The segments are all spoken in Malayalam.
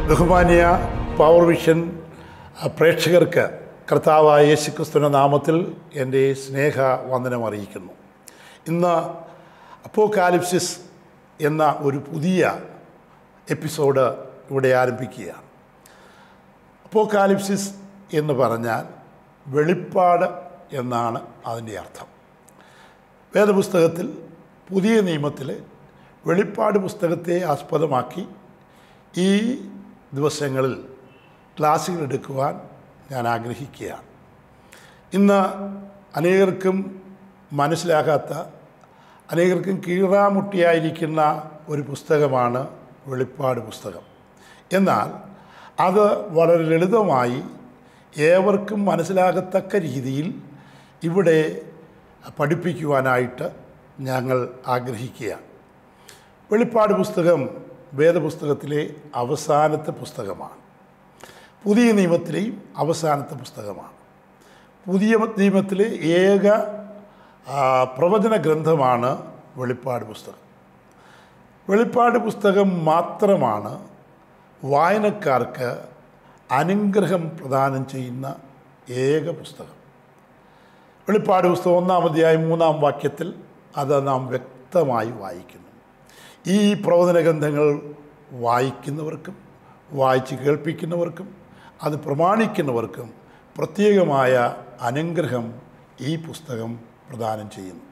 ബഹുമാനിയ പവർ വിഷൻ പ്രേക്ഷകർക്ക് കർത്താവായ യേശുക്രിസ്തുവിൻ്റെ നാമത്തിൽ എൻ്റെ സ്നേഹ വന്ദനം അറിയിക്കുന്നു ഇന്ന് അപ്പോകാലിപ്സിസ് എന്ന ഒരു പുതിയ എപ്പിസോഡ് ഇവിടെ ആരംഭിക്കുകയാണ് അപ്പോകാലിപ്സിസ് എന്ന് പറഞ്ഞാൽ വെളിപ്പാട് എന്നാണ് അതിൻ്റെ അർത്ഥം വേദപുസ്തകത്തിൽ പുതിയ നിയമത്തിൽ വെളിപ്പാട് പുസ്തകത്തെ ആസ്പദമാക്കി ഈ ദിവസങ്ങളിൽ ക്ലാസ്സുകൾ എടുക്കുവാൻ ഞാൻ ആഗ്രഹിക്കുകയാണ് ഇന്ന് അനേകർക്കും മനസ്സിലാകാത്ത അനേകർക്കും കീറാമുട്ടിയായിരിക്കുന്ന ഒരു പുസ്തകമാണ് വെളിപ്പാട് പുസ്തകം എന്നാൽ അത് വളരെ ലളിതമായി ഏവർക്കും മനസ്സിലാകത്തക്ക രീതിയിൽ ഇവിടെ പഠിപ്പിക്കുവാനായിട്ട് ഞങ്ങൾ ആഗ്രഹിക്കുകയാണ് വെളിപ്പാട് പുസ്തകം വേദപുസ്തകത്തിലെ അവസാനത്തെ പുസ്തകമാണ് പുതിയ നിയമത്തിലെയും അവസാനത്തെ പുസ്തകമാണ് പുതിയ നിയമത്തിലെ ഏക ആ, പ്രവചന ഗ്രന്ഥമാണ് വെളിപ്പാട് പുസ്തകം വെളിപ്പാട് പുസ്തകം മാത്രമാണ് വായനക്കാർക്ക് അനുഗ്രഹം പ്രദാനം ചെയ്യുന്ന ഏക പുസ്തകം വെളിപ്പാട് പുസ്തകം ഒന്നാം അധ്യായം മൂന്നാം വാക്യത്തിൽ അത് നാം വ്യക്തമായി വായിക്കുന്നു ഈ പ്രവചന ഗ്രന്ഥങ്ങൾ വായിക്കുന്നവർക്കും വായിച്ച് കേൾപ്പിക്കുന്നവർക്കും അത് പ്രമാണിക്കുന്നവർക്കും പ്രത്യേകമായ അനുഗ്രഹം ഈ പുസ്തകം പ്രദാനം ചെയ്യുന്നു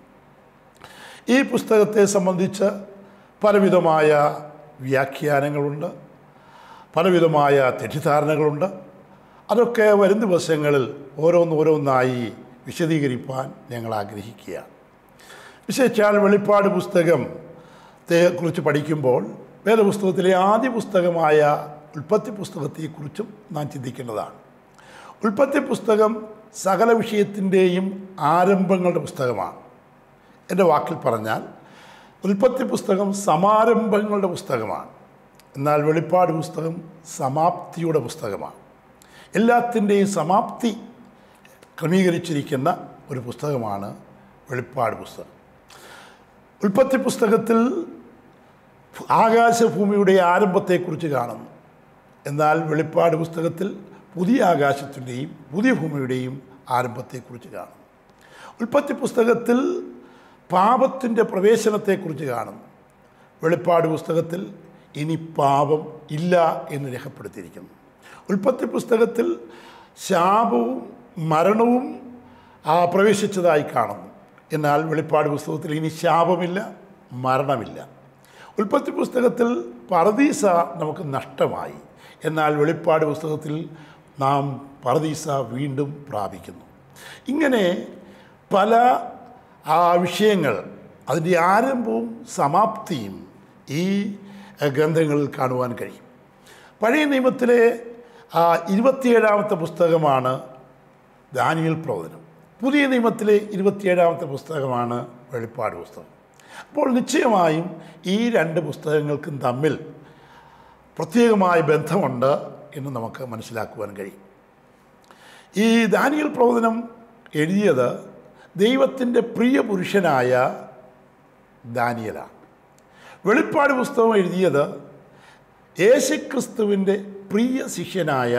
ഈ പുസ്തകത്തെ സംബന്ധിച്ച് പലവിധമായ വ്യാഖ്യാനങ്ങളുണ്ട് പലവിധമായ തെറ്റിദ്ധാരണകളുണ്ട് അതൊക്കെ വരും ദിവസങ്ങളിൽ ഓരോന്നോരോന്നായി വിശദീകരിപ്പാൻ ഞങ്ങൾ ആഗ്രഹിക്കുകയാണ് വിശേഷിച്ചാൽ വെളിപ്പാട് പുസ്തകത്തെ കുറിച്ച് പഠിക്കുമ്പോൾ വേദപുസ്തകത്തിലെ ആദ്യ പുസ്തകമായ ഉൽപ്പത്തി പുസ്തകത്തെക്കുറിച്ചും നാം ചിന്തിക്കേണ്ടതാണ് ഉൽപ്പത്തി പുസ്തകം സകല വിഷയത്തിൻ്റെയും ആരംഭങ്ങളുടെ പുസ്തകമാണ് എൻ്റെ വാക്കിൽ പറഞ്ഞാൽ ഉൽപ്പത്തി പുസ്തകം സമാരംഭങ്ങളുടെ പുസ്തകമാണ് എന്നാൽ വെളിപ്പാട് പുസ്തകം സമാപ്തിയുടെ പുസ്തകമാണ് എല്ലാത്തിൻ്റെയും സമാപ്തി ക്രമീകരിച്ചിരിക്കുന്ന ഒരു പുസ്തകമാണ് വെളിപ്പാട് പുസ്തകം ഉൽപ്പത്തി പുസ്തകത്തിൽ ആകാശഭൂമിയുടെ ആരംഭത്തെക്കുറിച്ച് കാണുന്നു എന്നാൽ വെളിപ്പാട് പുസ്തകത്തിൽ പുതിയ ആകാശത്തിൻ്റെയും പുതിയ ഭൂമിയുടെയും ആരംഭത്തെക്കുറിച്ച് കാണുന്നു ഉൽപ്പത്തി പുസ്തകത്തിൽ പാപത്തിൻ്റെ പ്രവേശനത്തെക്കുറിച്ച് കാണുന്നു വെളിപ്പാട് പുസ്തകത്തിൽ ഇനി പാപം ഇല്ല എന്ന് രേഖപ്പെടുത്തിയിരിക്കുന്നു ഉൽപ്പത്തി പുസ്തകത്തിൽ ശാപവും മരണവും ആ പ്രവേശിച്ചതായി കാണുന്നു എന്നാൽ വെളിപ്പാട് പുസ്തകത്തിൽ ഇനി ശാപമില്ല മരണമില്ല ഉൽപ്പത്തി പുസ്തകത്തിൽ പറദീസ നമുക്ക് നഷ്ടമായി എന്നാൽ വെളിപ്പാട് പുസ്തകത്തിൽ നാം പറദീസ വീണ്ടും പ്രാപിക്കുന്നു ഇങ്ങനെ പല ആ വിഷയങ്ങൾ അതിൻ്റെ ആരംഭവും സമാപ്തിയും ഈ എഹ്, ഗ്രന്ഥങ്ങളിൽ കാണുവാൻ കഴിയും പഴയ നിയമത്തിലെ ആ, ഇരുപത്തിയേഴാമത്തെ പുസ്തകമാണ് ദാനിയൽ പ്രവചനം പുതിയ നിയമത്തിലെ ഇരുപത്തിയേഴാമത്തെ പുസ്തകമാണ് വെളിപ്പാട് പുസ്തകം അപ്പോൾ നിശ്ചയമായും ഈ രണ്ട് പുസ്തകങ്ങൾക്കും തമ്മിൽ പ്രത്യേകമായ ബന്ധമുണ്ട് എന്ന് നമുക്ക് മനസ്സിലാക്കുവാൻ കഴിയും ഈ ദാനിയൽ പ്രവചനം എഴുതിയത് ദൈവത്തിൻ്റെ പ്രിയ പുരുഷനായ ദാനിയലാണ് വെളിപ്പാട് പുസ്തകം എഴുതിയത് യേശുക്രിസ്തുവിൻ്റെ പ്രിയ ശിഷ്യനായ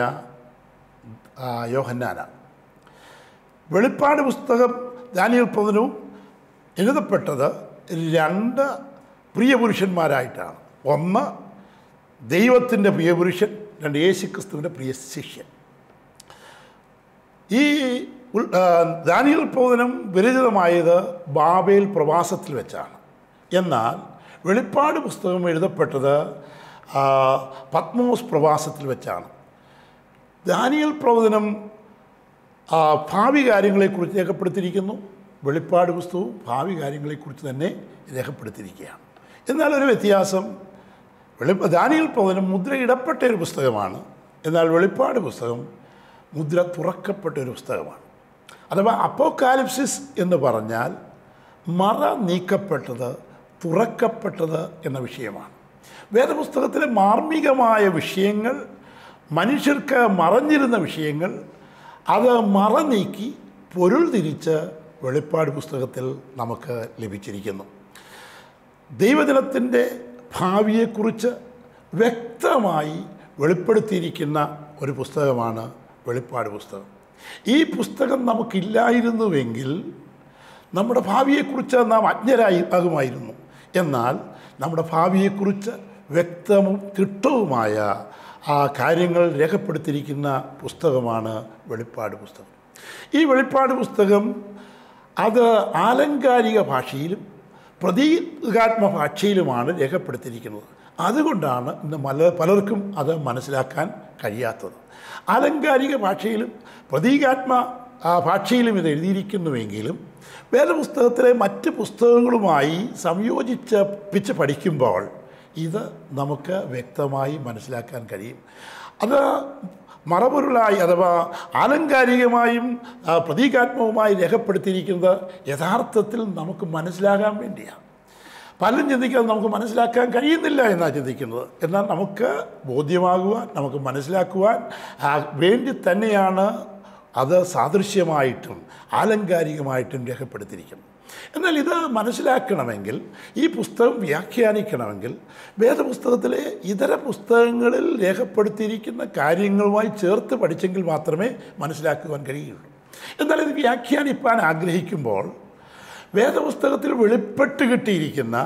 ആ, യോഹന്നാനാണ് വെളിപ്പാട് പുസ്തകം ദാനിയൽ പ്രവചനവും എഴുതപ്പെട്ടത് രണ്ട് പ്രിയപുരുഷന്മാരായിട്ടാണ് ഒന്ന് ദൈവത്തിൻ്റെ പ്രിയപുരുഷൻ രണ്ട് യേശുക്രിസ്തുവിൻ്റെ പ്രിയ ശിഷ്യൻ ഈ ഉൽ- ആ, ദാനിയൽ പ്രവചനം വിരചിതമായത് ബാബേൽ പ്രവാസത്തിൽ വെച്ചാണ് എന്നാൽ വെളിപ്പാട് പുസ്തകം എഴുതപ്പെട്ടത് ആ, പത്മോസ് പ്രവാസത്തിൽ വെച്ചാണ് ദാനിയൽ പ്രവചനം ആ, ഭാവി കാര്യങ്ങളെക്കുറിച്ച് രേഖപ്പെടുത്തിയിരിക്കുന്നു വെളിപ്പാട് പുസ്തകവും ഭാവി കാര്യങ്ങളെക്കുറിച്ച് തന്നെ രേഖപ്പെടുത്തിയിരിക്കുകയാണ് എന്നാൽ ഒരു വ്യത്യാസം വെളി ദാനിയൽ പ്രവചനം മുദ്രയിടപ്പെട്ട ഒരു പുസ്തകമാണ് എന്നാൽ വെളിപ്പാട് പുസ്തകം മുദ്ര തുറക്കപ്പെട്ട ഒരു പുസ്തകമാണ് അഥവാ അപ്പോകാലിപ്സിസ് എന്ന് പറഞ്ഞാൽ മറ നീക്കപ്പെട്ടത് തുറക്കപ്പെട്ടത് എന്ന വിഷയമാണ് വേദപുസ്തകത്തിലെ മാർമികമായ വിഷയങ്ങൾ മനുഷ്യർക്ക് മറഞ്ഞിരുന്ന വിഷയങ്ങൾ അത് മറ നീക്കി പൊരുൾ തിരിച്ച് വെളിപ്പാട് പുസ്തകത്തിൽ നമുക്ക് ലഭിച്ചിരിക്കുന്നു ദൈവജനത്തിൻ്റെ ഭാവിയെക്കുറിച്ച് വ്യക്തമായി വെളിപ്പെടുത്തിയിരിക്കുന്ന ഒരു പുസ്തകമാണ് വെളിപ്പാട് പുസ്തകം ഈ പുസ്തകം നമുക്കില്ലായിരുന്നുവെങ്കിൽ നമ്മുടെ ഭാവിയെക്കുറിച്ച് നാം അജ്ഞരായി ആകുമായിരുന്നു എന്നാൽ നമ്മുടെ ഭാവിയെക്കുറിച്ച് വ്യക്തവും തിട്ടവുമായ ആ കാര്യങ്ങൾ രേഖപ്പെടുത്തിയിരിക്കുന്ന പുസ്തകമാണ് വെളിപ്പാട് പുസ്തകം ഈ വെളിപ്പാട് പുസ്തകം അത് ആലങ്കാരിക ഭാഷയിലും പ്രതീകാത്മ ഭാഷയിലുമാണ് രേഖപ്പെടുത്തിയിരിക്കുന്നത് അതുകൊണ്ടാണ് ഇന്ന് മല പലർക്കും അത് മനസ്സിലാക്കാൻ കഴിയാത്തത് ആലങ്കാരിക ഭാഷയിലും പ്രതീകാത്മ ആ, ഭാഷയിലും ഇത് എഴുതിയിരിക്കുന്നുവെങ്കിലും വേദപുസ്തകത്തിലെ മറ്റ് പുസ്തകങ്ങളുമായി സംയോജിച്ച് പിച്ച് പഠിക്കുമ്പോൾ ഇത് നമുക്ക് വ്യക്തമായി മനസ്സിലാക്കാൻ കഴിയും അത് മറപൊരുളായി അഥവാ ആലങ്കാരികമായും ആ, പ്രതീകാത്മകമായി രേഖപ്പെടുത്തിയിരിക്കുന്നത് യഥാർത്ഥത്തിൽ നമുക്ക് മനസ്സിലാകാൻ വേണ്ടിയാണ് പലരും ചിന്തിക്കുന്നത് നമുക്ക് മനസ്സിലാക്കാൻ കഴിയുന്നില്ല എന്നാണ് ചിന്തിക്കുന്നത് എന്നാൽ നമുക്ക് ബോധ്യമാകുവാൻ നമുക്ക് മനസ്സിലാക്കുവാൻ ആ, വേണ്ടി തന്നെയാണ് അത് സാദൃശ്യമായിട്ടും ആലങ്കാരികമായിട്ടും രേഖപ്പെടുത്തിയിരിക്കുന്നത് എന്നാൽ ഇത് മനസ്സിലാക്കണമെങ്കിൽ ഈ പുസ്തകം വ്യാഖ്യാനിക്കണമെങ്കിൽ വേദപുസ്തകത്തിലെ ഇതര പുസ്തകങ്ങളിൽ രേഖപ്പെടുത്തിയിരിക്കുന്ന കാര്യങ്ങളുമായി ചേർത്ത് പഠിച്ചെങ്കിൽ മാത്രമേ മനസ്സിലാക്കുവാൻ കഴിയുള്ളൂ എന്നാൽ ഇത് വ്യാഖ്യാനിപ്പാൻ ആഗ്രഹിക്കുമ്പോൾ വേദപുസ്തകത്തിൽ വെളിപ്പെട്ട് കിട്ടിയിരിക്കുന്ന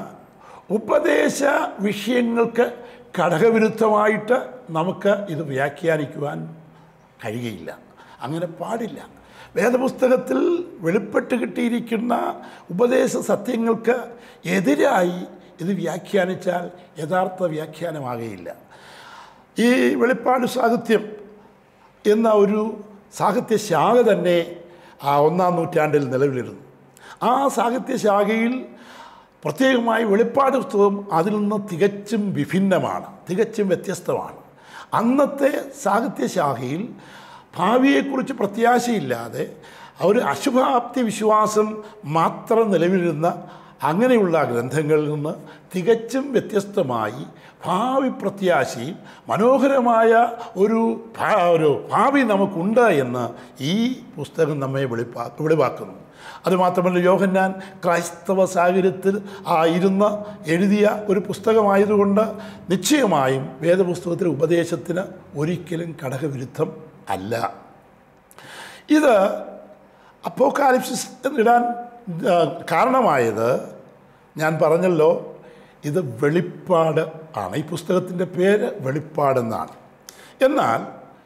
ഉപദേശ വിഷയങ്ങൾക്ക് ഘടകവിരുദ്ധമായിട്ട് നമുക്ക് ഇത് വ്യാഖ്യാനിക്കുവാൻ കഴിയുകയില്ല അങ്ങനെ പാടില്ല വേദപുസ്തകത്തിൽ വെളിപ്പെട്ട് കിട്ടിയിരിക്കുന്ന ഉപദേശ സത്യങ്ങൾക്ക് എതിരായി ഇത് വ്യാഖ്യാനിച്ചാൽ യഥാർത്ഥ വ്യാഖ്യാനമാകുകയില്ല ഈ വെളിപ്പാട് സാഹിത്യം എന്ന ഒരു സാഹിത്യശാഖ തന്നെ ആ ഒന്നാം നൂറ്റാണ്ടിൽ നിലവിലിരുന്നു ആ സാഹിത്യശാഖയിൽ പ്രത്യേകമായി വെളിപ്പാട് പുസ്തകം അതിൽ നിന്ന് തികച്ചും വിഭിന്നമാണ് തികച്ചും വ്യത്യസ്തമാണ് അന്നത്തെ സാഹിത്യശാഖയിൽ ഭാവിയെക്കുറിച്ച് പ്രത്യാശയില്ലാതെ ഒരു അശുഭാപ്തി വിശ്വാസം മാത്രം നിലവിലിരുന്ന അങ്ങനെയുള്ള ഗ്രന്ഥങ്ങളിൽ നിന്ന് തികച്ചും വ്യത്യസ്തമായി ഭാവി പ്രത്യാശയും മനോഹരമായ ഒരു ഭാ- ഒരു ഭാവി നമുക്കുണ്ട് എന്ന് ഈ പുസ്തകം നമ്മെ വെളിപ്പാ വെളിവാക്കുന്നു അതുമാത്രമല്ല യോഹന്നാൻ ക്രൈസ്തവ സാഹചര്യത്തിൽ ആ ഇരുന്ന് എഴുതിയ ഒരു പുസ്തകമായതുകൊണ്ട് നിശ്ചയമായും വേദപുസ്തകത്തിലെ ഉപദേശത്തിന് ഒരിക്കലും ഘടകവിരുദ്ധം അല്ല ഇത് അപ്പോക്കാലിപ്സിസ് എന്നിടാൻ ആ, കാരണമായത് ഞാൻ പറഞ്ഞല്ലോ ഇത് വെളിപ്പാട് ആണ് ഈ പുസ്തകത്തിൻ്റെ പേര് വെളിപ്പാടെന്നാണ് എന്നാൽ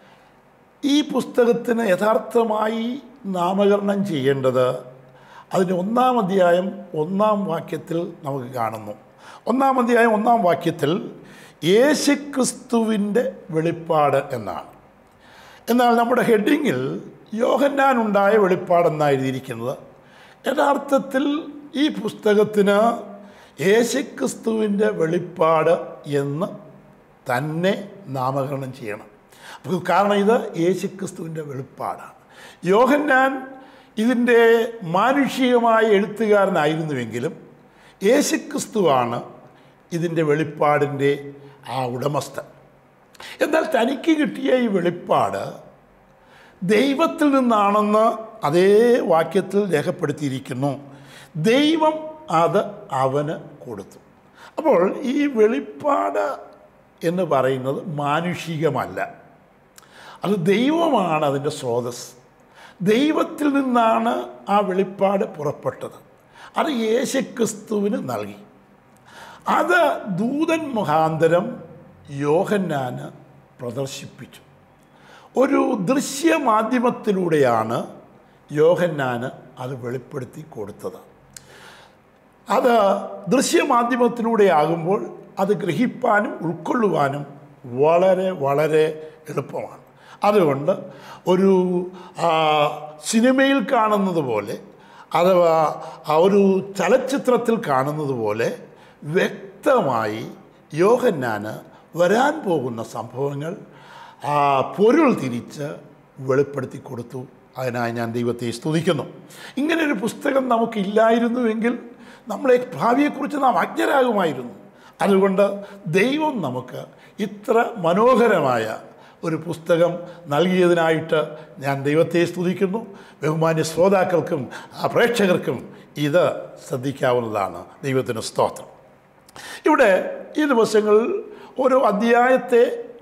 ഈ പുസ്തകത്തിന് യഥാർത്ഥമായി നാമകരണം ചെയ്യേണ്ടത് അതിന് ഒന്നാം അധ്യായം ഒന്നാം വാക്യത്തിൽ നമുക്ക് കാണുന്നു ഒന്നാം അധ്യായം ഒന്നാം വാക്യത്തിൽ യേശുക്രിസ്തുവിൻ്റെ വെളിപ്പാട് എന്നാണ് എന്നാൽ നമ്മുടെ ഹെഡിങ്ങിൽ യോഹന്നാനുണ്ടായ വെളിപ്പാടെന്നാണ് എഴുതിയിരിക്കുന്നത് യഥാർത്ഥത്തിൽ ഈ പുസ്തകത്തിന് യേശുക്രിസ്തുവിൻ്റെ വെളിപ്പാട് എന്ന് തന്നെ നാമകരണം ചെയ്യണം അപ്പോൾ കാരണം ഇത് യേശുക്രിസ്തുവിൻ്റെ വെളിപ്പാടാണ് യോഹന്നാൻ ഇതിൻ്റെ മാനുഷികമായ എഴുത്തുകാരനായിരുന്നുവെങ്കിലും യേശുക്രിസ്തുവാണ് ഇതിൻ്റെ വെളിപ്പാടിൻ്റെ ആ ഉടമസ്ഥൻ എന്നാൽ തനിക്ക് കിട്ടിയ ഈ വെളിപ്പാട് ദൈവത്തിൽ നിന്നാണെന്ന് അതേ വാക്യത്തിൽ രേഖപ്പെടുത്തിയിരിക്കുന്നു ദൈവം അത് അവന് കൊടുത്തു അപ്പോൾ ഈ വെളിപ്പാട് എന്ന് പറയുന്നത് മാനുഷികമല്ല അത് ദൈവമാണ് അതിൻ്റെ സ്രോതസ് ദൈവത്തിൽ നിന്നാണ് ആ വെളിപ്പാട് പുറപ്പെട്ടത് അത് യേശുക്രിസ്തുവിന് നൽകി അത് ദൂതൻ മുഖാന്തരം യോഹന്നാന് പ്രദർശിപ്പിച്ചു ഒരു ദൃശ്യമാധ്യമത്തിലൂടെയാണ് യോഹന്നാന് അത് വെളിപ്പെടുത്തി കൊടുത്തത് അത് ദൃശ്യമാധ്യമത്തിലൂടെ ആകുമ്പോൾ അത് ഗ്രഹിപ്പാനും ഉൾക്കൊള്ളുവാനും വളരെ വളരെ എളുപ്പമാണ് അതുകൊണ്ട് ഒരു ആ, സിനിമയിൽ കാണുന്നത് പോലെ അഥവാ ആ ഒരു ചലച്ചിത്രത്തിൽ കാണുന്നത് പോലെ വ്യക്തമായി യോഹന്നാന് വരാൻ പോകുന്ന സംഭവങ്ങൾ ആ പൊരുൾ തിരിച്ച് വെളിപ്പെടുത്തി കൊടുത്തു അതിനായി ഞാൻ ദൈവത്തെ സ്തുതിക്കുന്നു ഇങ്ങനെ ഒരു പുസ്തകം നമുക്കില്ലായിരുന്നുവെങ്കിൽ നമ്മളെ ഭാവിയെക്കുറിച്ച് നാം അജ്ഞരാകുമായിരുന്നു അതുകൊണ്ട് ദൈവം നമുക്ക് ഇത്ര മനോഹരമായ ഒരു പുസ്തകം നൽകിയതിനായിട്ട് ഞാൻ ദൈവത്തെ സ്തുതിക്കുന്നു ബഹുമാന്യ ശ്രോതാക്കൾക്കും ആ പ്രേക്ഷകർക്കും ഇത് ശ്രദ്ധിക്കാവുന്നതാണ് ദൈവത്തിന് സ്തോത്രം ഇവിടെ ഈ ദിവസങ്ങളിൽ ഓരോ അധ്യായത്തെ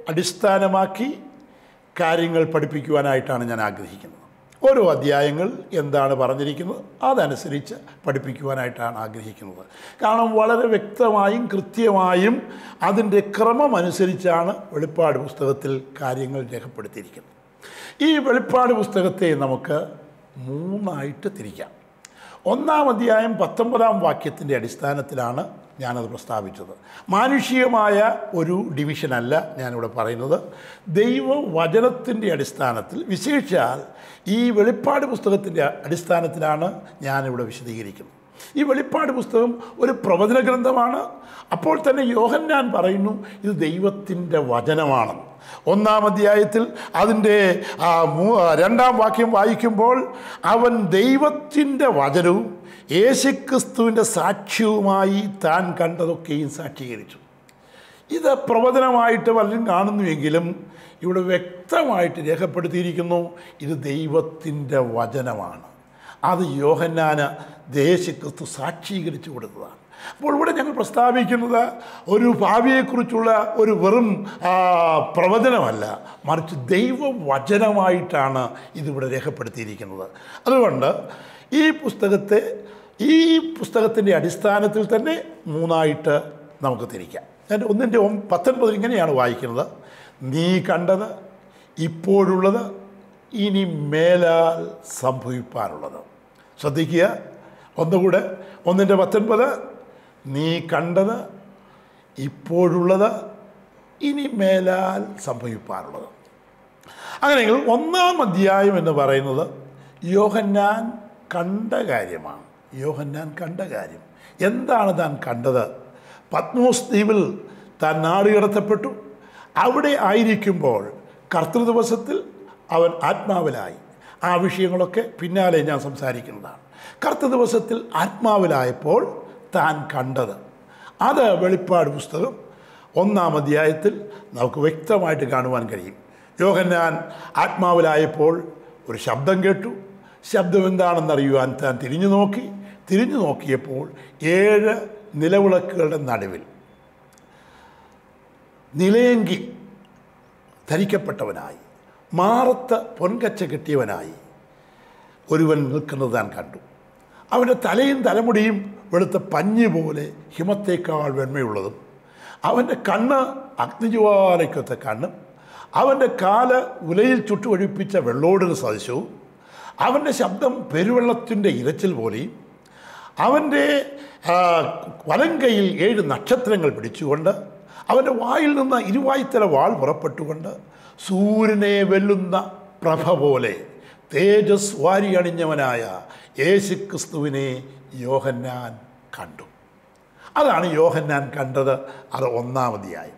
അടിസ്ഥാനമാക്കി കാര്യങ്ങൾ പഠിപ്പിക്കുവാനായിട്ടാണ് ഞാൻ ആഗ്രഹിക്കുന്നത് ഓരോ അധ്യായങ്ങൾ എന്താണ് പറഞ്ഞിരിക്കുന്നത് അതനുസരിച്ച് പഠിപ്പിക്കുവാനായിട്ടാണ് ആഗ്രഹിക്കുന്നത് കാരണം വളരെ വ്യക്തമായും കൃത്യമായും അതിൻ്റെ ക്രമം അനുസരിച്ചാണ് വെളിപ്പാട് പുസ്തകത്തിൽ കാര്യങ്ങൾ രേഖപ്പെടുത്തിയിരിക്കുന്നത് ഈ വെളിപ്പാട് പുസ്തകത്തെ നമുക്ക് മൂന്നായിട്ട് തിരിക്കാം ഒന്നാം അധ്യായം പത്തൊമ്പതാം വാക്യത്തിൻ്റെ അടിസ്ഥാനത്തിലാണ് ഞാനത് പ്രസ്താവിച്ചത് മാനുഷികമായ ഒരു ഡിവിഷനല്ല ഞാനിവിടെ പറയുന്നത് ദൈവവചനത്തിൻ്റെ അടിസ്ഥാനത്തിൽ വിശേഷിച്ചാൽ ഈ വെളിപ്പാട് പുസ്തകത്തിൻ്റെ അടിസ്ഥാനത്തിലാണ് ഞാനിവിടെ വിശദീകരിക്കുന്നത് ഈ വെളിപ്പാട് പുസ്തകം ഒരു പ്രവചന ഗ്രന്ഥമാണ് അപ്പോൾ തന്നെ യോഹന്നാൻ പറയുന്നു ഇത് ദൈവത്തിൻ്റെ വചനമാണെന്ന് ഒന്നാം അധ്യായത്തിൽ അതിൻ്റെ ആ, മൂ- ആ, രണ്ടാം വാക്യം വായിക്കുമ്പോൾ അവൻ ദൈവത്തിൻ്റെ വചനവും യേശുക്രിസ്തുവിൻ്റെ സാക്ഷ്യവുമായി താൻ കണ്ടതൊക്കെയും സാക്ഷീകരിച്ചു ഇത് പ്രവചനമായിട്ട് പലരും കാണുന്നുവെങ്കിലും ഇവിടെ വ്യക്തമായിട്ട് രേഖപ്പെടുത്തിയിരിക്കുന്നു ഇത് ദൈവത്തിൻ്റെ വചനമാണ് അത് യോഹന്നാന് ദേശക്രിസ്തു സാക്ഷീകരിച്ചു കൊടുത്തതാണ് അപ്പോൾ ഇവിടെ ഞങ്ങൾ പ്രസ്താവിക്കുന്നത് ഒരു ഭാവിയെക്കുറിച്ചുള്ള ഒരു വെറും ആ, പ്രവചനമല്ല മറിച്ച് ദൈവവചനമായിട്ടാണ് ഇതിവിടെ രേഖപ്പെടുത്തിയിരിക്കുന്നത് അതുകൊണ്ട് ഈ പുസ്തകത്തെ ഈ പുസ്തകത്തിൻ്റെ അടിസ്ഥാനത്തിൽ തന്നെ മൂന്നായിട്ട് നമുക്ക് തിരിക്കാം ഞാൻ ഒന്നിൻ്റെ ഒം- പത്തൊൻപതിൽ ഇങ്ങനെയാണ് വായിക്കുന്നത് നീ കണ്ടത് ഇപ്പോഴുള്ളത് ഇനി മേലാൽ സംഭവിപ്പാനുള്ളത് ശ്രദ്ധിക്കുക ഒന്നുകൂടെ ഒന്നിൻ്റെ പത്തൊൻപത് നീ കണ്ടത് ഇപ്പോഴുള്ളത് ഇനി മേലാൽ സംഭവിപ്പാനുള്ളത് അങ്ങനെയെങ്കിൽ ഒന്നാം അധ്യായം എന്ന് പറയുന്നത് യോഹന്നാൻ കണ്ട കാര്യമാണ് യോഹന്നാൻ കണ്ട കാര്യം എന്താണ് താൻ കണ്ടത് പത്മോസ് ദ്വീപിൽ താൻ നാടുകടത്തപ്പെട്ടു അവിടെ ആയിരിക്കുമ്പോൾ കർത്തൃദിവസത്തിൽ അവൻ ആത്മാവിലായി ആ വിഷയങ്ങളൊക്കെ പിന്നാലെ ഞാൻ സംസാരിക്കുന്നതാണ് കർത്തൃദിവസത്തിൽ ആത്മാവിലായപ്പോൾ താൻ കണ്ടത് അത് വെളിപ്പാട് പുസ്തകം ഒന്നാം അധ്യായത്തിൽ നമുക്ക് വ്യക്തമായിട്ട് കാണുവാൻ കഴിയും യോഹന്നാൻ ആത്മാവിലായപ്പോൾ ഒരു ശബ്ദം കേട്ടു ശബ്ദം എന്താണെന്നറിയുവാൻ താൻ തിരിഞ്ഞു നോക്കി തിരിഞ്ഞു നോക്കിയപ്പോൾ ഏഴ് നിലവിളക്കുകളുടെ നടുവിൽ നിലയെങ്കി ധരിക്കപ്പെട്ടവനായി മാറത്ത് പൊൻകച്ച കെട്ടിയവനായി ഒരുവൻ നിൽക്കുന്നത് താൻ കണ്ടു അവൻ്റെ തലയും തലമുടിയും വെളുത്ത പഞ്ഞി പോലെ ഹിമത്തേക്കാൾ വെണ്മയുള്ളതും അവൻ്റെ കണ്ണ് അഗ്നിജ്വാലയ്ക്കൊത്ത കണ്ണും അവൻ്റെ കാല് ഉലയിൽ ചുട്ടുവഴിപ്പിച്ച വെള്ളോടിന് സദൃശവും അവൻ്റെ ശബ്ദം പെരുവെള്ളത്തിൻ്റെ ഇരച്ചിൽ പോലെയും അവൻ്റെ ആ, വലം കൈയിൽ ഏഴ് നക്ഷത്രങ്ങൾ പിടിച്ചുകൊണ്ട് അവൻ്റെ വായിൽ നിന്ന് ഇരുവായ്ത്തല വാൾ പുറപ്പെട്ടുകൊണ്ട് സൂര്യനെ വെല്ലുന്ന പ്രഭ പോലെ തേജസ് വാരി അണിഞ്ഞവനായ യേശുക്രിസ്തുവിനെ യോഹന്നാൻ കണ്ടു അതാണ് യോഹന്നാൻ കണ്ടത് അത് ഒന്നാം അധ്യായം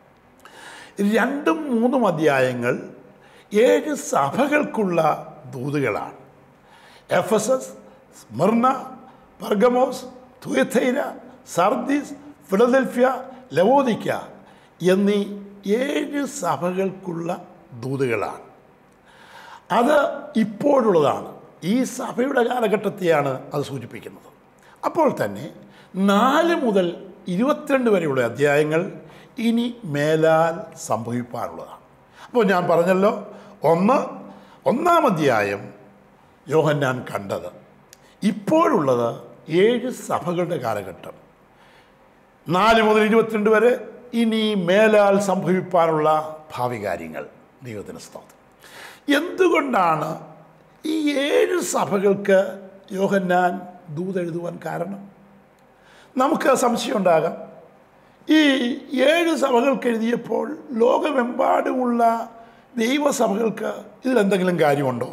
രണ്ടും മൂന്നും അധ്യായങ്ങൾ ഏഴ് സഭകൾക്കുള്ള ദൂതുകളാണ് Ephesus Smyrna Pergamos Thyatira Sardis Philadelphia Laodicea എന്നീ ഏഴ് സഭകൾക്കുള്ള ദൂതുകളാണ് അത് ഇപ്പോഴുള്ളതാണ് ഈ സഭയുടെ കാലഘട്ടത്തെയാണ് അത് സൂചിപ്പിക്കുന്നത് അപ്പോൾ തന്നെ നാല് മുതൽ ഇരുപത്തിരണ്ട് വരെയുള്ള അധ്യായങ്ങൾ ഇനി മേലാൽ സംഭവിക്കാനുള്ളതാണ് അപ്പോൾ ഞാൻ പറഞ്ഞല്ലോ ഒന്ന് ഒന്നാം അധ്യായം യോഹന്നാൻ കണ്ടത് ഇപ്പോഴുള്ളത് ഏഴ് സഭകളുടെ കാലഘട്ടം നാല് മുതൽ ഇരുപത്തിരണ്ട് വരെ ഇനി മേലാൽ സംഭവിക്കാനുള്ള ഭാവി കാര്യങ്ങൾ ദൈവത്തിന് സ്തോത്രം എന്തുകൊണ്ടാണ് ഈ ഏഴ് സഭകൾക്ക് യോഹന്നാൻ ദൂതെഴുതുവാൻ കാരണം നമുക്ക് സംശയം ഉണ്ടാകാം ഈ ഏഴ് സഭകൾക്ക് എഴുതിയപ്പോൾ ലോകമെമ്പാടുമുള്ള ദൈവസഭകൾക്ക് ഇതിലെന്തെങ്കിലും കാര്യമുണ്ടോ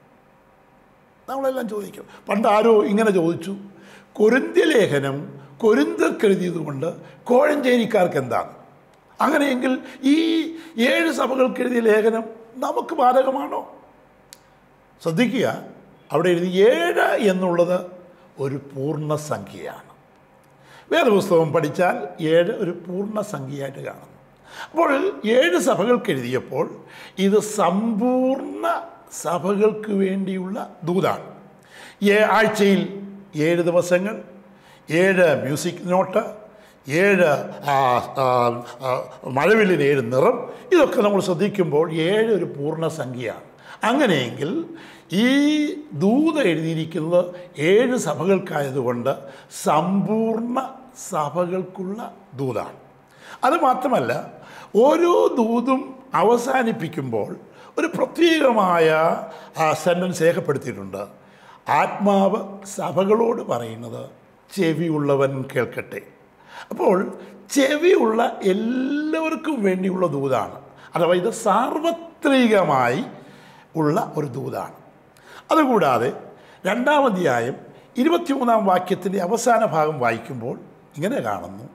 നമ്മളെല്ലാം ചോദിക്കും പണ്ട് ആരോ ഇങ്ങനെ ചോദിച്ചു കൊരിന്ത്യ ലേഖനം കൊരിന്തർക്ക് എഴുതിയതുകൊണ്ട് കോഴഞ്ചേരിക്കാർക്ക് എന്താണ് അങ്ങനെയെങ്കിൽ ഈ ഏഴ് സഭകൾക്ക് എഴുതിയ ലേഖനം നമുക്ക് ബാധകമാണോ ശ്രദ്ധിക്കുക അവിടെ എഴുതി ഏഴ് എന്നുള്ളത് ഒരു പൂർണ്ണസംഖ്യയാണ് വേദപുസ്തകം പഠിച്ചാൽ ഏഴ് ഒരു പൂർണ്ണസംഖ്യയായിട്ട് കാണുന്നു അപ്പോൾ ഏഴ് സഭകൾക്ക് എഴുതിയപ്പോൾ ഇത് സമ്പൂർണ്ണ സഭകൾക്ക് വേണ്ടിയുള്ള ദൂതാണ് ഏ ആഴ്ചയിൽ ഏഴ് ദിവസങ്ങൾ ഏഴ് മ്യൂസിക് നോട്ട് ഏഴ് ആ, ആ, ആ, മഴവില്ലിന് ഏഴ് നിറം ഇതൊക്കെ നമ്മൾ ശ്രദ്ധിക്കുമ്പോൾ ഏഴ് ഒരു പൂർണ്ണസംഖ്യയാണ് അങ്ങനെയെങ്കിൽ ഈ ദൂത എഴുതിയിരിക്കുന്നത് ഏഴ് സഭകൾക്കായതുകൊണ്ട് സമ്പൂർണ്ണ സഭകൾക്കുള്ള ദൂതാണ് അത് മാത്രമല്ല ഓരോ ദൂതും അവസാനിപ്പിക്കുമ്പോൾ ഒരു പ്രത്യേകമായ സെൻറ്റൻസ് രേഖപ്പെടുത്തിയിട്ടുണ്ട് ആത്മാവ് സഭകളോട് പറയുന്നത് ചെവിയുള്ളവൻ കേൾക്കട്ടെ അപ്പോൾ ചെവിയുള്ള എല്ലാവർക്കും വേണ്ടിയുള്ള ദൂതാണ് അഥവാ ഇത് സാർവത്രികമായി ഉള്ള ഒരു ദൂതാണ് അതുകൂടാതെ രണ്ടാം അധ്യായം ഇരുപത്തിമൂന്നാം വാക്യത്തിൻ്റെ അവസാന ഭാഗം വായിക്കുമ്പോൾ ഇങ്ങനെ കാണുന്നു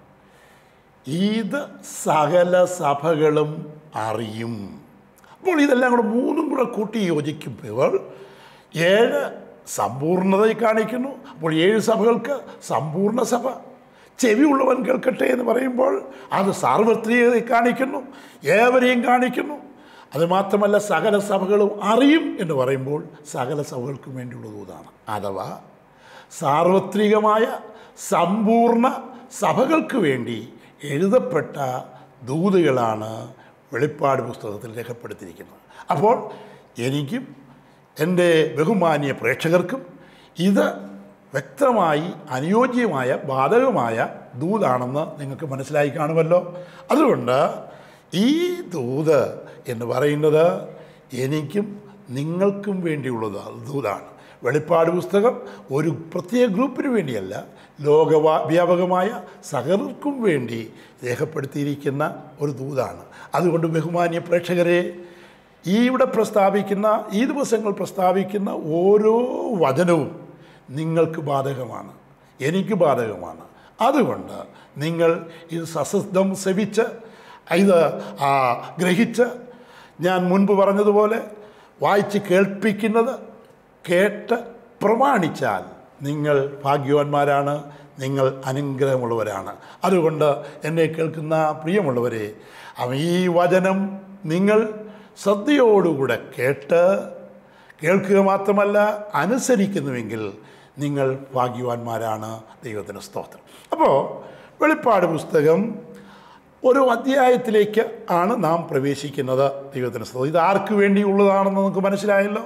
ഇത് സകല സഭകളും അറിയും അപ്പോൾ ഇതെല്ലാം കൂടെ മൂന്നും കൂടെ കൂട്ടി യോജിക്കുമ്പോൾ ഏഴ് സമ്പൂർണ്ണതയെ കാണിക്കുന്നു അപ്പോൾ ഏഴ് സഭകൾക്ക് സമ്പൂർണ്ണ സഭ ചെവിയുള്ളവൻ കേൾക്കട്ടെ എന്ന് പറയുമ്പോൾ അത് സാർവത്രികതയെ കാണിക്കുന്നു ഏവരെയും കാണിക്കുന്നു അത് മാത്രമല്ല സകല സഭകളും അറിയും എന്ന് പറയുമ്പോൾ സകല സഭകൾക്കും വേണ്ടിയുള്ള ദൂതാണ് അഥവാ സാർവത്രികമായ സമ്പൂർണ്ണ സഭകൾക്ക് വേണ്ടി എഴുതപ്പെട്ട ദൂതുകളാണ് വെളിപ്പാട് പുസ്തകത്തിൽ രേഖപ്പെടുത്തിയിരിക്കുന്നത് അപ്പോൾ എനിക്കും എൻ്റെ ബഹുമാന്യ പ്രേക്ഷകർക്കും ഇത് വ്യക്തമായി അനുയോജ്യമായ ബാധകമായ ദൂതാണെന്ന് നിങ്ങൾക്ക് മനസ്സിലായി കാണുമല്ലോ അതുകൊണ്ട് ഈ ദൂത് എന്ന് പറയുന്നത് എനിക്കും നിങ്ങൾക്കും വേണ്ടിയുള്ളത് ദൂതാണ് വെളിപ്പാട് പുസ്തകം ഒരു പ്രത്യേക ഗ്രൂപ്പിന് വേണ്ടിയല്ല ലോകവാ വ്യാപകമായ സകലർക്കും വേണ്ടി രേഖപ്പെടുത്തിയിരിക്കുന്ന ഒരു ദൂതാണ് അതുകൊണ്ട് ബഹുമാന്യ പ്രേക്ഷകരെ ഈ ഇവിടെ പ്രസ്താവിക്കുന്ന ഈ ദിവസങ്ങൾ പ്രസ്താവിക്കുന്ന ഓരോ വചനവും നിങ്ങൾക്ക് ബാധകമാണ് എനിക്ക് ബാധകമാണ് അതുകൊണ്ട് നിങ്ങൾ ഇത് സശ്രദ്ധം സെവിച്ച് ഇത് ആ, ഗ്രഹിച്ച് ഞാൻ മുൻപ് പറഞ്ഞതുപോലെ വായിച്ച് കേൾപ്പിക്കുന്നത് കേട്ട് പ്രമാണിച്ചാൽ നിങ്ങൾ ഭാഗ്യവാന്മാരാണ് നിങ്ങൾ അനുഗ്രഹമുള്ളവരാണ് അതുകൊണ്ട് എന്നെ കേൾക്കുന്ന പ്രിയമുള്ളവരെ അവ ഈ വചനം നിങ്ങൾ ശ്രദ്ധയോടുകൂടെ കേട്ട് കേൾക്കുക മാത്രമല്ല അനുസരിക്കുന്നുവെങ്കിൽ നിങ്ങൾ ഭാഗ്യവാന്മാരാണ് ദൈവത്തിന് സ്തോത്രം അപ്പോൾ വെളിപ്പാട് പുസ്തകം ഒരു അധ്യായത്തിലേക്ക് ആണ് നാം പ്രവേശിക്കുന്നത് ദൈവത്തിന് സ്തോത്രം ഇത് ആർക്ക് വേണ്ടിയുള്ളതാണെന്ന് നമുക്ക് മനസ്സിലായല്ലോ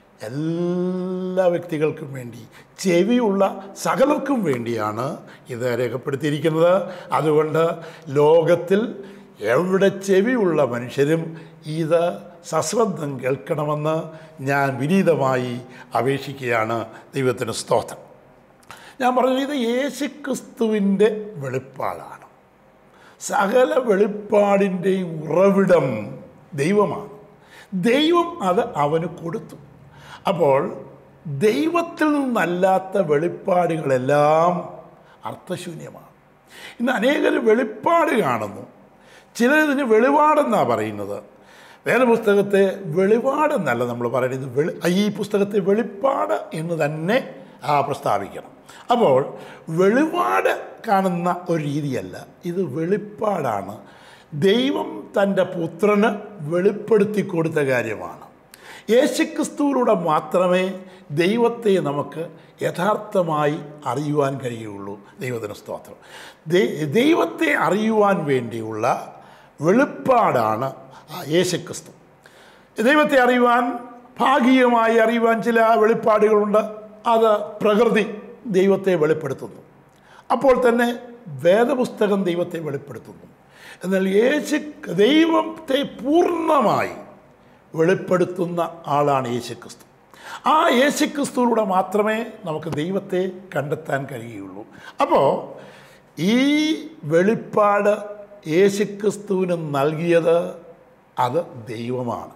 എല്ലാ വ്യക്തികൾക്കും വേണ്ടി ചെവിയുള്ള സകലർക്കും വേണ്ടിയാണ് ഇത് രേഖപ്പെടുത്തിയിരിക്കുന്നത് അതുകൊണ്ട് ലോകത്തിൽ എവിടെ ചെവിയുള്ള മനുഷ്യരും ഇത് സശ്രദ്ധം കേൾക്കണമെന്ന് ഞാൻ വിനീതമായി അപേക്ഷിക്കുകയാണ് ദൈവത്തിന് സ്തോത്രം ഞാൻ പറഞ്ഞത് ഇത് യേശുക്രിസ്തുവിൻ്റെ വെളിപ്പാടാണ് സകല വെളിപ്പാടിൻ്റെയും ഉറവിടം ദൈവമാണ് ദൈവം അത് അവന് കൊടുത്തു അപ്പോൾ ദൈവത്തിൽ നിന്നല്ലാത്ത വെളിപ്പാടുകളെല്ലാം അർത്ഥശൂന്യമാണ് ഇന്ന് അനേകർ വെളിപ്പാട് കാണുന്നു ചിലതിന് വെളിപാടെന്നാണ് പറയുന്നത് വേദപുസ്തകത്തെ വെളിപാടെന്നല്ല നമ്മൾ പറയുന്നത് വെളി ഈ പുസ്തകത്തെ വെളിപ്പാട് എന്ന് തന്നെ ആ പ്രസ്താവിക്കണം അപ്പോൾ വെളിപാട് കാണുന്ന ഒരു രീതിയല്ല ഇത് വെളിപ്പാടാണ് ദൈവം തൻ്റെ പുത്രന് വെളിപ്പെടുത്തി കൊടുത്ത കാര്യമാണ് യേശുക്രിസ്തുവിലൂടെ മാത്രമേ ദൈവത്തെ നമുക്ക് യഥാർത്ഥമായി അറിയുവാൻ കഴിയുള്ളൂ ദൈവത്തിന് സ്തോത്രം ദൈ- ദൈവത്തെ അറിയുവാൻ വേണ്ടിയുള്ള വെളിപ്പാടാണ് ആ യേശുക്രിസ്തു ദൈവത്തെ അറിയുവാൻ ഭാഗികമായി അറിയുവാൻ ചില വെളിപ്പാടുകളുണ്ട് അത് പ്രകൃതി ദൈവത്തെ വെളിപ്പെടുത്തുന്നു അപ്പോൾ തന്നെ വേദപുസ്തകം ദൈവത്തെ വെളിപ്പെടുത്തുന്നു എന്നാൽ യേശു ദൈവത്തെ പൂർണ്ണമായി വെളിപ്പെടുത്തുന്ന ആളാണ് യേശുക്രിസ്തു ആ യേശുക്രിസ്തുവിലൂടെ മാത്രമേ നമുക്ക് ദൈവത്തെ കണ്ടെത്താൻ കഴിയുള്ളൂ അപ്പോൾ ഈ വെളിപ്പാട് യേശുക്രിസ്തുവിന് നൽകിയത് അത് ദൈവമാണ്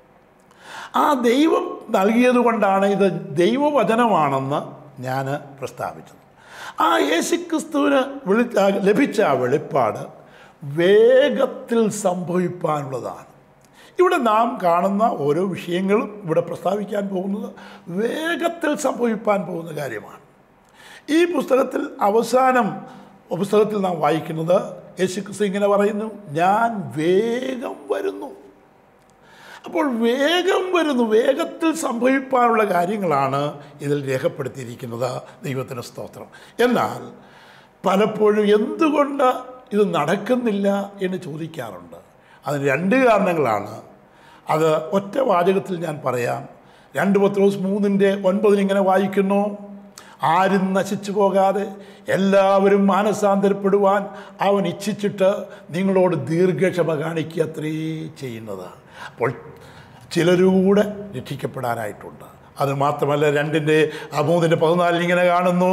ആ ദൈവം നൽകിയത് കൊണ്ടാണ് ഇത് ദൈവവചനമാണെന്ന് ഞാൻ പ്രസ്താവിച്ചത് ആ യേശുക്രിസ്തുവിന് വിളി ലഭിച്ച ആ വെളിപ്പാട് വേഗത്തിൽ സംഭവിപ്പാനുള്ളതാണ് ഇവിടെ നാം കാണുന്ന ഓരോ വിഷയങ്ങളും ഇവിടെ പ്രസ്താവിക്കാൻ പോകുന്നത് വേഗത്തിൽ സംഭവിപ്പാൻ പോകുന്ന കാര്യമാണ് ഈ പുസ്തകത്തിൽ അവസാനം പുസ്തകത്തിൽ നാം വായിക്കുന്നത് യേശുക്രിസ്തു ഇങ്ങനെ പറയുന്നു ഞാൻ വേഗം വരുന്നു അപ്പോൾ വേഗം വരുന്നു വേഗത്തിൽ സംഭവിക്കാനുള്ള കാര്യങ്ങളാണ് ഇതിൽ രേഖപ്പെടുത്തിയിരിക്കുന്നത് ദൈവത്തിന് സ്തോത്രം എന്നാൽ പലപ്പോഴും എന്തുകൊണ്ട് ഇത് നടക്കുന്നില്ല എന്ന് ചോദിക്കാറുണ്ട് അതിന് രണ്ട് കാരണങ്ങളാണ് അത് ഒറ്റ വാചകത്തിൽ ഞാൻ പറയാം രണ്ട് പത്രോസ് മൂന്നിൻ്റെ ഒൻപതിൽ ഇങ്ങനെ വായിക്കുന്നു ആരും നശിച്ചു പോകാതെ എല്ലാവരും മാനസാന്തരപ്പെടുവാൻ അവൻ ഇച്ഛിച്ചിട്ട് നിങ്ങളോട് ദീർഘക്ഷമ കാണിക്കുക അത്രേ ചെയ്യുന്നത് അപ്പോൾ ചിലരൂടെ രക്ഷിക്കപ്പെടാനായിട്ടുണ്ട് അത് മാത്രമല്ല രണ്ടിൻ്റെ ആ മൂന്നിൻ്റെ പതിനാലിൽ ഇങ്ങനെ കാണുന്നു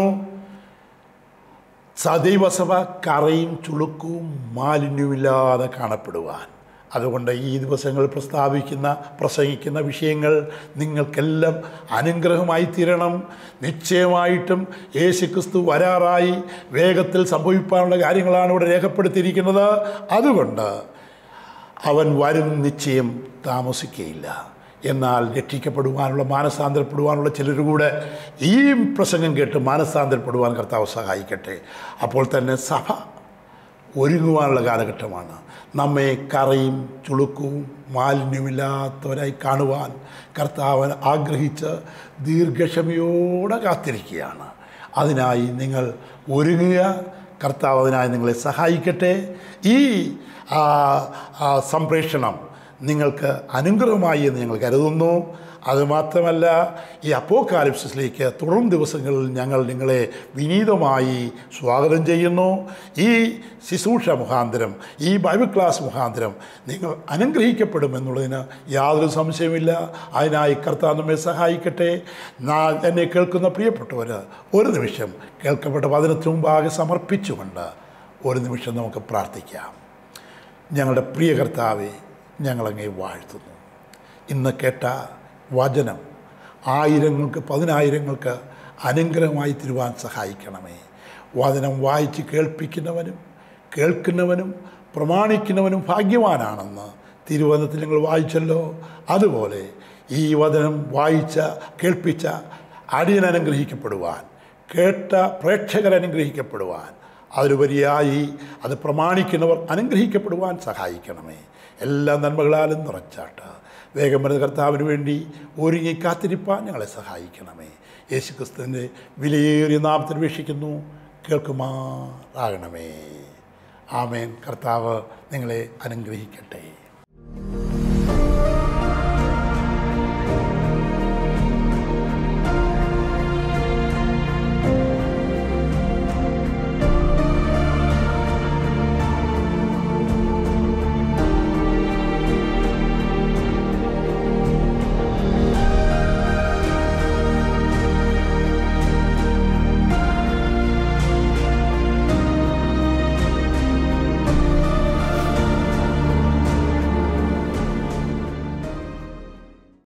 സദൈവസഭ കറയും ചുളുക്കവും മാലിന്യമില്ലാതെ കാണപ്പെടുവാൻ അതുകൊണ്ട് ഈ ദിവസങ്ങൾ പ്രസ്താവിക്കുന്ന പ്രസംഗിക്കുന്ന വിഷയങ്ങൾ നിങ്ങൾക്കെല്ലാം അനുഗ്രഹമായി തീരണം നിശ്ചയമായിട്ടും യേശുക്രിസ്തു വരാറായി വേഗത്തിൽ സംഭവിക്കാനുള്ള കാര്യങ്ങളാണ് ഇവിടെ രേഖപ്പെടുത്തിയിരിക്കുന്നത് അതുകൊണ്ട് അവൻ വരും നിശ്ചയം താമസിക്കുകയില്ല എന്നാൽ രക്ഷിക്കപ്പെടുവാനുള്ള മാനസാന്തരപ്പെടുവാനുള്ള ചിലർ കൂടെ ഈ പ്രസംഗം കേട്ട് മാനസാന്തരപ്പെടുവാൻ കർത്താവ് സഹായിക്കട്ടെ അപ്പോൾ തന്നെ സഭ ഒരുങ്ങുവാനുള്ള കാലഘട്ടമാണ് നമ്മെ കറയും ചുളുക്കവും മാലിന്യമില്ലാത്തവരായി കാണുവാൻ കർത്താവൻ ആഗ്രഹിച്ച് ദീർഘക്ഷമയോടെ കാത്തിരിക്കുകയാണ് അതിനായി നിങ്ങൾ ഒരുങ്ങുക കർത്താവ് അതിനായി നിങ്ങളെ സഹായിക്കട്ടെ ഈ ആ, ആ, സംപ്രേഷണം നിങ്ങൾക്ക് അനുഗ്രഹമായി എന്ന് ഞങ്ങൾ കരുതുന്നു അതുമാത്രമല്ല ഈ അപ്പോക്കാലിപ്സിസിലേക്ക് തുടർന്ന് ദിവസങ്ങളിൽ ഞങ്ങൾ നിങ്ങളെ വിനീതമായി സ്വാഗതം ചെയ്യുന്നു ഈ ശുശ്രൂഷ മുഖാന്തരം ഈ ബൈബിൾ ക്ലാസ് മുഖാന്തരം നിങ്ങൾ അനുഗ്രഹിക്കപ്പെടുമെന്നുള്ളതിന് യാതൊരു സംശയമില്ല അതിനായി കർത്താവ് നമ്മെ സഹായിക്കട്ടെ നാ എന്നെ കേൾക്കുന്ന പ്രിയപ്പെട്ടവർ ഒരു നിമിഷം കേൾക്കപ്പെട്ട വചനത്തിന് മുമ്പാകെ സമർപ്പിച്ചുകൊണ്ട് ഒരു നിമിഷം നമുക്ക് പ്രാർത്ഥിക്കാം ഞങ്ങളുടെ പ്രിയ കർത്താവെ ഞങ്ങളങ്ങേ വാഴ്ത്തുന്നു ഇന്ന് കേട്ട വചനം ആയിരങ്ങൾക്ക് പതിനായിരങ്ങൾക്ക് അനുഗ്രഹമായി തരുവാൻ സഹായിക്കണമേ വചനം വായിച്ച് കേൾപ്പിക്കുന്നവനും കേൾക്കുന്നവനും പ്രമാണിക്കുന്നവനും ഭാഗ്യവാനാണെന്ന് തിരുവചനത്തിൽ നിങ്ങൾ വായിച്ചല്ലോ അതുപോലെ ഈ വചനം വായിച്ച കേൾപ്പിച്ച അടിയൻ അനുഗ്രഹിക്കപ്പെടുവാൻ കേട്ട പ്രേക്ഷകർ അനുഗ്രഹിക്കപ്പെടുവാൻ അതിലുപരിയായി അത് പ്രമാണിക്കുന്നവർ അനുഗ്രഹിക്കപ്പെടുവാൻ സഹായിക്കണമേ എല്ലാ നന്മകളാലും നിറച്ചാട്ട് വേഗം വരുന്ന കർത്താവിന് വേണ്ടി ഒരുങ്ങി കാത്തിരിപ്പാൻ ഞങ്ങളെ സഹായിക്കണമേ യേശുക്രിസ്തുവിൻ്റെ വിലയേറിയ നാമത്തിൽ വീക്ഷിക്കുന്നു കേൾക്കുമാറാകണമേ ആമേൻ കർത്താവ് നിങ്ങളെ അനുഗ്രഹിക്കട്ടെ